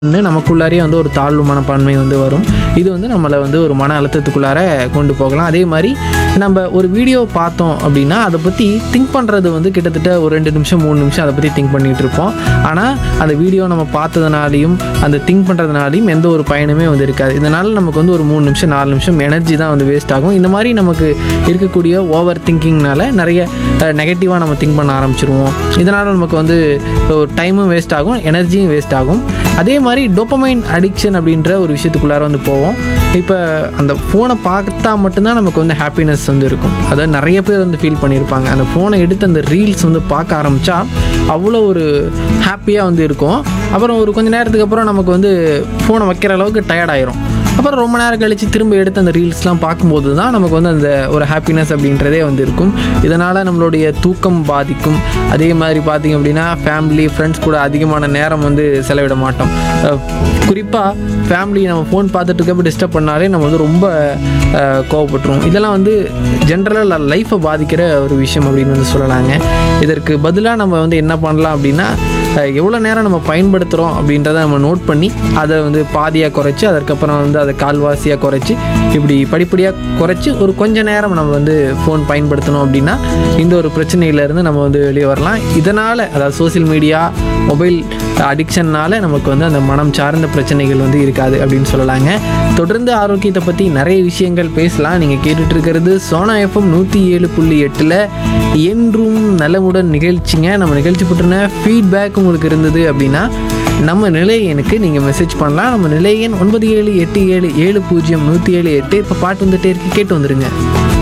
வந்து நமக்குள்ளாரே வந்து ஒரு தாழ்வு மனப்பான்மை வந்து வரும் இது வந்து நம்மளை வந்து ஒரு மன அழுத்தத்துக்குள்ளார கொண்டு போகலாம் அதே மாதிரி நம்ம ஒரு வீடியோ பார்த்தோம் அப்படின்னா அதை பற்றி திங்க் பண்ணுறது வந்து கிட்டத்தட்ட ஒரு ரெண்டு நிமிஷம் மூணு நிமிஷம் அதை பற்றி திங்க் பண்ணிகிட்டு இருப்போம் ஆனால் அந்த வீடியோ நம்ம பார்த்ததுனாலையும் அந்த திங்க் பண்ணுறதுனாலையும் எந்த ஒரு பயனுமே வந்து இருக்காது இதனால் நமக்கு வந்து ஒரு மூணு நிமிஷம் நாலு நிமிஷம் எனர்ஜி தான் வந்து வேஸ்ட் ஆகும் இந்த மாதிரி நமக்கு இருக்கக்கூடிய ஓவர் திங்கிங்னால நிறைய நெகட்டிவாக நம்ம திங்க் பண்ண ஆரம்பிச்சிருவோம் இதனால் நமக்கு வந்து ஒரு டைமும் வேஸ்ட் ஆகும் எனர்ஜியும் வேஸ்ட் ஆகும் அதே மாதிரி டோப்பமைன் அடிக்ஷன் அப்படின்ற ஒரு விஷயத்துக்குள்ளார வந்து போவோம் இப்போ அந்த ஃபோனை பார்த்தா மட்டும்தான் நமக்கு வந்து ஹாப்பினஸ் வந்து இருக்கும் அதை நிறைய பேர் வந்து ஃபீல் பண்ணியிருப்பாங்க அந்த ஃபோனை எடுத்து அந்த ரீல்ஸ் வந்து பார்க்க ஆரம்பித்தா அவ்வளோ ஒரு ஹாப்பியாக வந்து இருக்கும் அப்புறம் ஒரு கொஞ்ச நேரத்துக்கு அப்புறம் நமக்கு வந்து ஃபோனை வைக்கிற அளவுக்கு டயர்ட் ஆயிரும் அப்புறம் ரொம்ப நேரம் கழித்து திரும்ப எடுத்து அந்த ரீல்ஸ்லாம் பார்க்கும்போது தான் நமக்கு வந்து அந்த ஒரு ஹாப்பினஸ் அப்படின்றதே வந்து இருக்கும் இதனால் நம்மளுடைய தூக்கம் பாதிக்கும் அதே மாதிரி பார்த்திங்க அப்படின்னா ஃபேமிலி ஃப்ரெண்ட்ஸ் கூட அதிகமான நேரம் வந்து செலவிட மாட்டோம் குறிப்பாக ஃபேமிலி நம்ம ஃபோன் பார்த்துட்டு இருக்கப்ப டிஸ்டர்ப் பண்ணாலே நம்ம வந்து ரொம்ப அஹ், கோவப்பட்டுருவோம் இதெல்லாம் வந்து ஜென்ரலாக லைஃப்பை பாதிக்கிற ஒரு விஷயம் அப்படின்னு வந்து சொல்லலாங்க இதற்கு பதிலாக நம்ம வந்து என்ன பண்ணலாம் அப்படின்னா அஹ், எவ்வளோ நேரம் நம்ம பயன்படுத்துகிறோம் அப்படின்றத நம்ம நோட் பண்ணி அதை வந்து பாதியாக குறைச்சி அதற்கப்புறம் வந்து அதை கால்வாசியாக குறைச்சி இப்படி படிப்படியாக குறைச்சி ஒரு கொஞ்ச நேரம் நம்ம வந்து ஃபோன் பயன்படுத்தணும் அப்படின்னா இந்த ஒரு பிரச்சனையிலேருந்து நம்ம வந்து வெளியே வரலாம் இதனால் அதாவது சோஷியல் மீடியா மொபைல் அடிக்ஷன்னால நமக்கு வந்து அந்த மனம் சார்ந்த பிரச்சனைகள் வந்து இருக்காது அப்படின்னு சொல்லலாங்க தொடர்ந்து ஆரோக்கியத்தை பற்றி நிறைய விஷயங்கள் பேசலாம் நீங்கள் கேட்டுட்டு இருக்கிறது சோனா எஃப்எம் நூற்றி ஏழு புள்ளி எட்டில் என்றும் நலமுடன் நிகழ்ச்சிங்க நம்ம நிகழ்ச்சி பற்றின ஃபீட்பேக் உங்களுக்கு இருந்தது அப்படின்னா நம்ம நிலையனுக்கு நீங்கள் மெசேஜ் பண்ணலாம் நம்ம நிலையன் ஒன்பது ஏழு எட்டு ஏழு ஏழு பூஜ்ஜியம் நூற்றி ஏழு எட்டு இப்போ பாட்டு வந்துட்டே இருக்கு கேட்டு வந்துருங்க